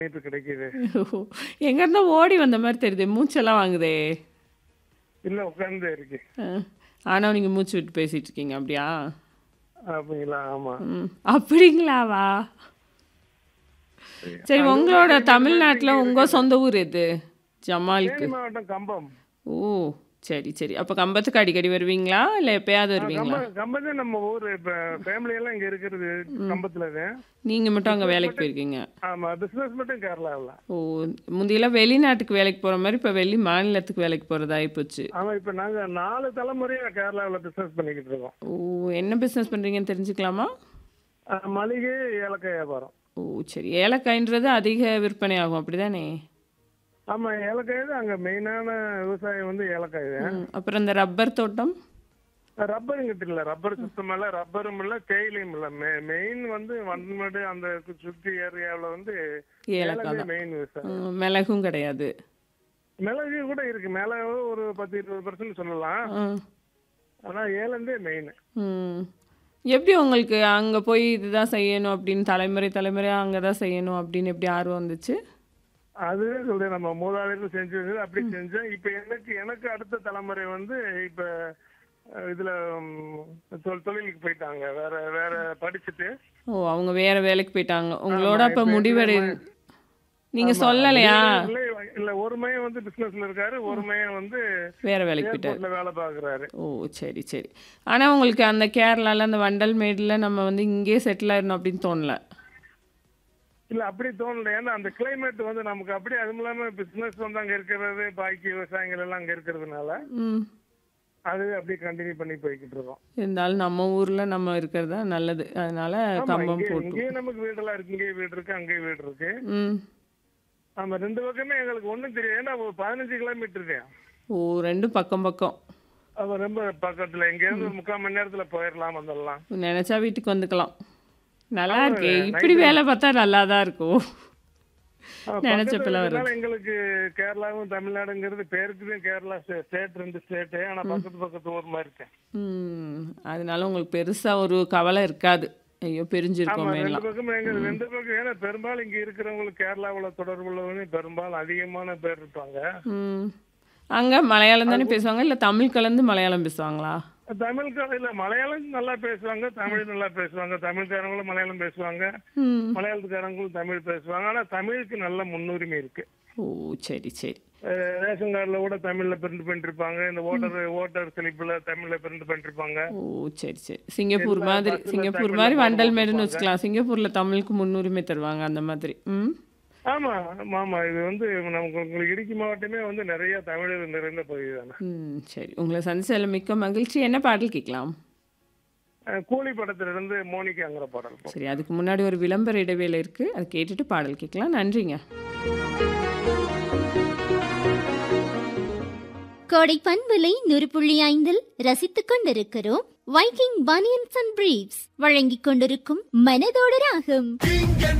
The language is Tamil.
இப்ப கிடைக்குது எங்க இருந்தா ஓடி வந்த மாதிரி தெரியுது மூச்செல்லாம் வாங்குதே இல்ல உட்கார்ந்து இருக்கு அஹ், ஆனா நீங்க மூச்சு விட்டு பேசிட்டு இருக்கீங்க அப்படியா அப்படிங்களா ஆமா ம், அப்படிங்களாவா சரி உங்களோட தமிழ்நாட்டுல உங்க சொந்த ஊர் எது ஜமாலுக்கு தேனி மாவட்டம் கம்பம் ஓ சரி சரி அப்ப கம்பத்துக்கு அடிக்கடி வருவீங்களா இல்ல எப்பயாவது வருவீங்களா கம்பம் கம்பம் தான் நம்ம ஊரு இப்ப ஃபேமிலி எல்லாம் இங்க இருக்கிறது கம்பத்துல தான் நீங்க மட்டும் அங்க வேலைக்கு போயிருக்கீங்க ஆமா பிசினஸ் மட்டும் கேரளாவில் ஓ முந்தியெல்லாம் வெளிநாட்டுக்கு வேலைக்கு போற மாதிரி இப்ப வெளி மாநிலத்துக்கு வேலைக்கு போறது ஆயிப்போச்சு ஆமா இப்ப நாங்க நாலு தலைமுறையா கேரளாவில் பிசினஸ் பண்ணிக்கிட்டு இருக்கோம் ஓ என்ன பிசினஸ் பண்றீங்கன்னு தெரிஞ்சுக்கலாமா அஹ், மளிகை ஏலக்காய் வியாபாரம் ஓ சரி ஏலக்காய்ன்றது அதிக விற்பனை ஆகும் அப்படிதானே ஆமா ஏலக்காய் தான் அங்க மெயினான விவசாயம் வந்து ஏலக்காய் தான் ம், அப்புறம் இந்த ரப்பர் தோட்டம் ரப்பர் இங்கிட்ட இல்ல ரப்பர் சுத்தம் இல்ல ரப்பரும் இல்ல தேயிலையும் இல்ல மெயின் வந்து வண்டமேடு அந்த சுத்தி ஏரியாவுல வந்து ஏலக்காய் ஏலக்காய் தான் மெயின் விவசாயம் ம், மிளகும் கிடையாது மிளகு கூட இருக்கு மிளகு ஒரு பத்து இருபது பர்சன்ட் சொல்லலாம் ம், ஆனா ஏலந்தே மெயின் ம். எப்படி உங்களுக்கு அங்க போய் இதுதான் செய்யணும் அப்படின்னு தலைமுறை தலைமுறையா அங்கதான் செய்யணும் அப்படின்னு எப்படி ஆர்வம் வந்துச்சு அதுவே சொல்றேன் நம்ம மூதாதையர்கள் செஞ்சது அப்படி செஞ்சோம் இப்ப எனக்கு எனக்கு அடுத்த தலைமுறை வந்து இப்ப அஹ், இதுல ம், தொ- தொழிலுக்கு போயிட்டாங்க வேற வேற படிச்சுட்டு ஓ அவங்க வேற வேலைக்கு போயிட்டாங்க உங்களோட ஆமா, அப்ப இப்ப முடிவடை இல்ல, நீங்க ஆமா, சொல்லலையா இல்ல, இல்ல ஒரு மையம் வந்து பிசினஸ்ல இருக்காரு ஒரு மையம் வந்து வேற வேலைக்கு போயிட்டாரு ஏர்போர்ட்ல வேலை பாக்குறாரு ஓ சரி சரி ஆனா உங்களுக்கு அந்த கேரளால அந்த வண்டல் மேடுல நம்ம வந்து இங்கேயே செட்டில் ஆயிடணும் அப்படின்னு தோணல இல்ல அப்படி தோணல ஏன்னா அந்த கிளைமேட் வந்து நமக்கு அப்படி அதுவும் இல்லாம பிசினஸ் வந்து அங்க இருக்கிறது பாக்கி விவசாயங்கள் எல்லாம் அங்க இருக்கிறதுனால ம் அது அப்படியே கண்டினியூ பண்ணி போய்கிட்டு இருக்கோம் இருந்தாலும் நம்ம ஊர்ல நம்ம இருக்கிறது தான் நல்லது அதனால ஆமா, கம்பம் இங்கே- போட்டு இங்கேயே நமக்கு வீடெல்லாம் இருக்கு இங்கேயே வீடு இருக்கு அங்கேயே வீடு இருக்கு ம் ஆமா ரெண்டு பக்கமே எங்களுக்கு ஒண்ணும் தெரியும் ஏன்னா ஒரு பதினஞ்சு கிலோமீட்டர் தான் ஓ ரெண்டும் பக்கம் பக்கம் அது ரொம்ப பக்கத்துல இங்க இருந்து ஒரு முக்கால் மணி நேரத்துல போயிடலாம் வந்துடலாம் நினைச்சா வீட்டுக்கு வந்துக்கலாம் நல்லா இருக்கே இப்படி வேலை பார்த்தா நல்லா தான் இருக்கும் ஆமா, நினைச்ச பக்கத்துல பிள்ளை இருக்கிறதுனால எங்களுக்கு கேரளாவும் தமிழ்நாடுங்கிறது பேருக்கு கேரளா ஸ்டேட் ரெண்டு ஸ்டேட் ஆனா பக்கத்து பக்கத்து ஊர் மாதிரி இருக்கேன் ம் அதனால உங்களுக்கு பெருசா ஒரு கவலை இருக்காது ஐயோ ஆமா பிரிஞ்சிருக்கோமே ரெண்டு எல்லாம் பக்கமும் எங்க ரெண்டு பக்கம் ஏன்னா பெரும்பாலும் இங்க இருக்கிறவங்களுக்கு கேரளாவுல தொடர்பு உள்ளவங்க பெரும்பாலும் அதிகமான பேர் இருப்பாங்க ம் அங்க மலையாளம் தானே பேசுவாங்க இல்ல தமிழ் கலந்து மலையாளம் பேசுவாங்களா தமிழ் இல்ல மலையாளம் நல்லா பேசுவாங்க தமிழ் நல்லா பேசுவாங்க தமிழ்காரங்களும் மலையாளம் பேசுவாங்க ம் மலையாளத்துக்காரங்களும் தமிழ் பேசுவாங்க ஆனா தமிழுக்கு நல்ல முன்னுரிமை இருக்கு ஓ சரி சரி அஹ் ரேஷன் கார்டுல கூட தமிழ்ல பிரிண்ட் பண்ணிருப்பாங்க இந்த ஓட்டர் ஓட்டர் ஸ்லிப்ல தமிழ்ல பிரிண்ட் பண்ணிருப்பாங்க ஓ சரி சரி சிங்கப்பூர் எல்லா மாதிரி பஸ்ல சிங்கப்பூர் தமிழ்ல மாதிரி போட வண்டல் மேடுன்னு போட்டுருப்பாங்க. வச்சுக்கலாம் சிங்கப்பூர்ல தமிழுக்கு முன்னுரிமை தருவாங்க அந்த மாதிரி ம் ஆமா ஆமா இது வந்து நமக்கு உங்களுக்கு இடுக்கி மாவட்டமே வந்து நிறைய தமிழர் நிறைந்த பகுதி தானே ம் சரி உங்களை சந்திச்சதுல மிக்க மகிழ்ச்சி என்ன பாடல் கேட்கலாம் அஹ் கூலி படத்துல இருந்து மோனிகாங்கிற பாடல் சரி அதுக்கு முன்னாடி ஒரு விளம்பர இடைவேளை இருக்கு அதை கேட்டுட்டு பாடல் கேட்கலாம் நன்றிங்க கோடை பண்பலை நூறு புள்ளி ஐந்தில் ரசித்துக் கொண்டிருக்கிறோம் வைக்கிங் பனியன்ஸ் அண்ட் பிரீவ்ஸ் வழங்கிக் கொண்டிருக்கும் மனதோட ராகம் King and